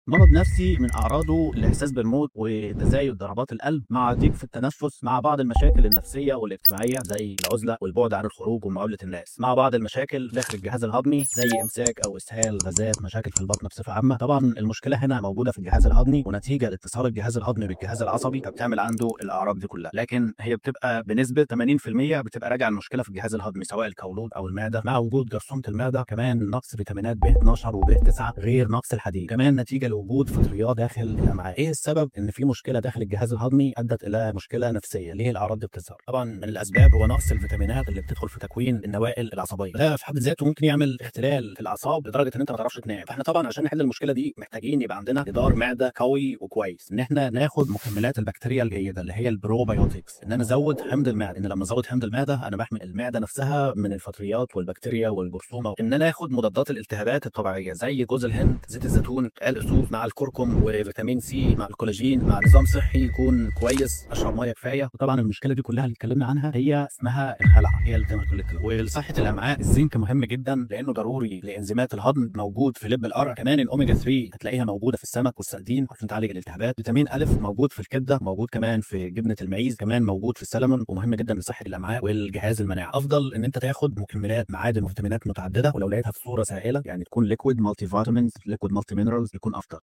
مرض نفسي من أعراضه الإحساس بالموت وتزايد ضربات القلب مع ضيق في التنفس مع بعض المشاكل النفسية والاجتماعية زي العزلة والبعد عن الخروج ومقابلة الناس مع بعض المشاكل داخل الجهاز الهضمي زي إمساك أو إسهال غازات مشاكل في البطن بصفة عامة طبعا المشكلة هنا موجودة في الجهاز الهضمي ونتيجة لاتصال الجهاز الهضمي بالجهاز العصبي فبتعمل عنده الأعراض دي كلها لكن هي بتبقى بنسبة 80% بتبقى راجعة المشكلة في الجهاز الهضمي سواء القولون أو المعدة مع وجود جرثومة المعدة كمان نقص فيتامينات B12 وB9 غير نقص الحديد كمان نتيجة لوجود فطريات داخل الامعاء ايه السبب ان في مشكله داخل الجهاز الهضمي ادت الى مشكله نفسيه ليه الاعراض دي بتظهر طبعا من الاسباب هو نقص الفيتامينات اللي بتدخل في تكوين النوائل العصبيه ده في حد ذاته ممكن يعمل اختلال في الاعصاب لدرجه ان انت ما تعرفش تنام فاحنا طبعا عشان نحل المشكله دي محتاجين يبقى عندنا جدار معده قوي وكويس ان احنا ناخد مكملات البكتيريا الجيده اللي هي البروبايوتكس ان انا ازود حمض المعده ان لما ازود حمض المعده انا بحمي المعده نفسها من الفطريات والبكتيريا والجرثومه ان انا اخد مضادات الالتهابات الطبيعيه زي جوز الهند زيت الزيتون الاسوف مع الكركم وفيتامين سي مع الكولاجين مع نظام صحي يكون كويس اشرب ميه كفايه وطبعا المشكله دي كلها اللي اتكلمنا عنها هي اسمها الخلع هي اللي بتعمل كل الكلام ولصحه الامعاء الزنك مهم جدا لانه ضروري لانزيمات الهضم موجود في لب القرع كمان الاوميجا 3 هتلاقيها موجوده في السمك والسردين عشان تعالج الالتهابات فيتامين الف موجود في الكبده موجود كمان في جبنه المعيز كمان موجود في السلمون ومهم جدا لصحه الامعاء والجهاز المناعي افضل ان انت تاخد مكملات معادن وفيتامينات متعدده ولو لقيتها في صوره سائله يعني تكون ليكويد مالتي فيتامينز ليكويد مالتي مينرالز يكون افضل